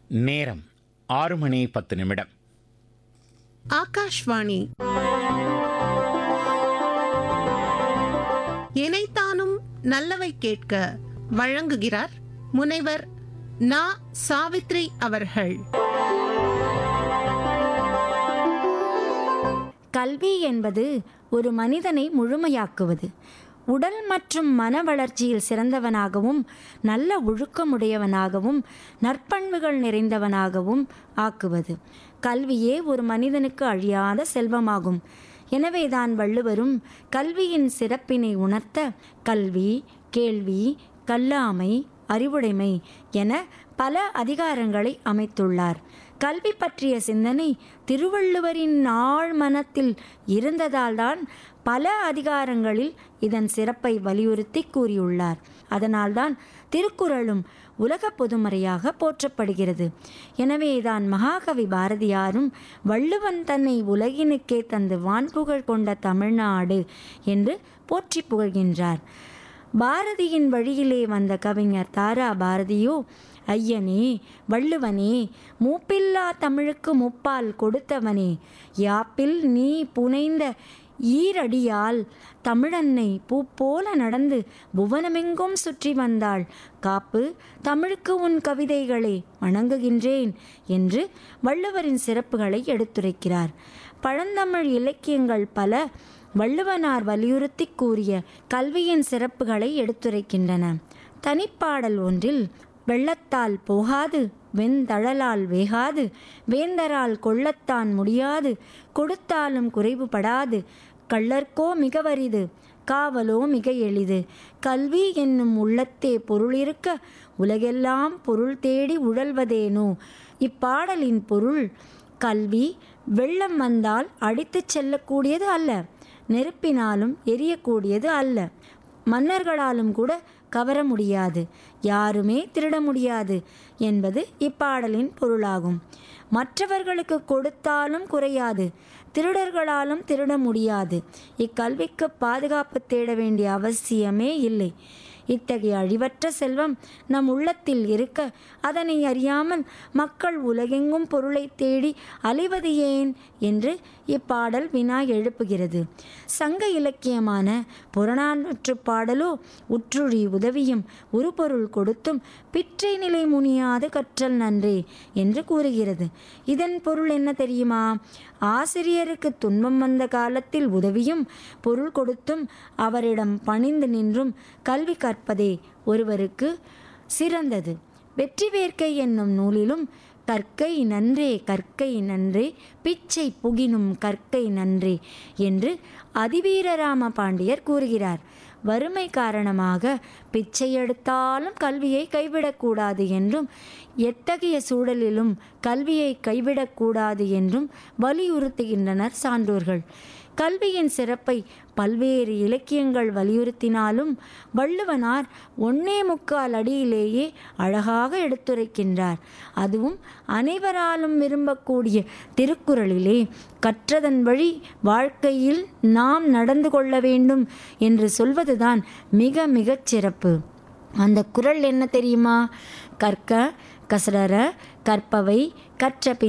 நேரம் ஆறு மணி பத்து நிமிடம் ஆகாஷ்வாணி இணைத்தானும் நல்லவை கேட்க வழங்குகிறார் முனைவர் நா சாவித்ரி அவர்கள் கல்வி என்பது ஒரு மனிதனை முழுமையாக்குவது உடல் மற்றும் மன வளர்ச்சியில் சிறந்தவனாகவும் நல்ல ஒழுக்கமுடையவனாகவும் நற்பண்புகள் நிறைந்தவனாகவும் ஆக்குவது கல்வியே ஒரு மனிதனுக்கு அழியாத செல்வமாகும் எனவேதான் வள்ளுவரும் கல்வியின் சிறப்பினை உணர்த்த கல்வி கேள்வி கல்லாமை அறிவுடைமை என பல அதிகாரங்களை அமைத்துள்ளார் கல்வி பற்றிய சிந்தனை திருவள்ளுவரின் ஆழ் மனத்தில் இருந்ததால்தான் பல அதிகாரங்களில் இதன் சிறப்பை வலியுறுத்தி கூறியுள்ளார் அதனால்தான் திருக்குறளும் உலக பொதுமறையாக போற்றப்படுகிறது எனவேதான் மகாகவி பாரதியாரும் வள்ளுவன் தன்னை உலகினுக்கே தந்து வான்புகழ் கொண்ட தமிழ்நாடு என்று போற்றி புகழ்கின்றார் பாரதியின் வழியிலே வந்த கவிஞர் தாரா பாரதியோ ஐயனே வள்ளுவனே மூப்பில்லா தமிழுக்கு முப்பால் கொடுத்தவனே யாப்பில் நீ புனைந்த ஈரடியால் தமிழன்னை பூ போல நடந்து புவனமெங்கும் சுற்றி வந்தாள் காப்பு தமிழுக்கு உன் கவிதைகளை வணங்குகின்றேன் என்று வள்ளுவரின் சிறப்புகளை எடுத்துரைக்கிறார் பழந்தமிழ் இலக்கியங்கள் பல வள்ளுவனார் வலியுறுத்தி கூறிய கல்வியின் சிறப்புகளை எடுத்துரைக்கின்றன தனிப்பாடல் ஒன்றில் வெள்ளத்தால் போகாது வெண்தழலால் வேகாது வேந்தரால் கொள்ளத்தான் முடியாது கொடுத்தாலும் குறைவுபடாது கள்ளர்க்கோ மிக வரிது காவலோ மிக எளிது கல்வி என்னும் உள்ளத்தே பொருள் இருக்க உலகெல்லாம் பொருள் தேடி உழல்வதேனோ இப்பாடலின் பொருள் கல்வி வெள்ளம் வந்தால் அடித்துச் செல்லக்கூடியது அல்ல நெருப்பினாலும் எரியக்கூடியது அல்ல மன்னர்களாலும் கூட கவர முடியாது யாருமே திருட முடியாது என்பது இப்பாடலின் பொருளாகும் மற்றவர்களுக்கு கொடுத்தாலும் குறையாது திருடர்களாலும் திருட முடியாது இக்கல்விக்கு பாதுகாப்பு தேட வேண்டிய அவசியமே இல்லை இத்தகைய அழிவற்ற செல்வம் நம் உள்ளத்தில் இருக்க அதனை அறியாமல் மக்கள் உலகெங்கும் பொருளை தேடி அலைவது ஏன் என்று இப்பாடல் வினா எழுப்புகிறது சங்க இலக்கியமான புறநானூற்று பாடலோ உற்றுழி உதவியும் உருபொருள் கொடுத்தும் பிற்றை நிலை முனியாது கற்றல் நன்றே என்று கூறுகிறது இதன் பொருள் என்ன தெரியுமா ஆசிரியருக்கு துன்பம் வந்த காலத்தில் உதவியும் பொருள் கொடுத்தும் அவரிடம் பணிந்து நின்றும் கல்வி கற்பதே ஒருவருக்கு சிறந்தது வெற்றி வேர்க்கை என்னும் நூலிலும் கற்கை நன்றே கற்கை நன்றே பிச்சை புகினும் கற்கை நன்றே என்று அதிவீரராம பாண்டியர் கூறுகிறார் வறுமை காரணமாக பிச்சை எடுத்தாலும் கல்வியை கைவிடக்கூடாது என்றும் எத்தகைய சூழலிலும் கல்வியை கைவிடக்கூடாது என்றும் வலியுறுத்துகின்றனர் சான்றோர்கள் கல்வியின் சிறப்பை பல்வேறு இலக்கியங்கள் வலியுறுத்தினாலும் வள்ளுவனார் ஒன்னே முக்கால் அடியிலேயே அழகாக எடுத்துரைக்கின்றார் அதுவும் அனைவராலும் விரும்பக்கூடிய திருக்குறளிலே கற்றதன் வழி வாழ்க்கையில் நாம் நடந்து கொள்ள வேண்டும் என்று சொல்வதுதான் மிக மிகச் சிறப்பு அந்த குறள் என்ன தெரியுமா கற்க கசடர கற்பவை கற்ற பின்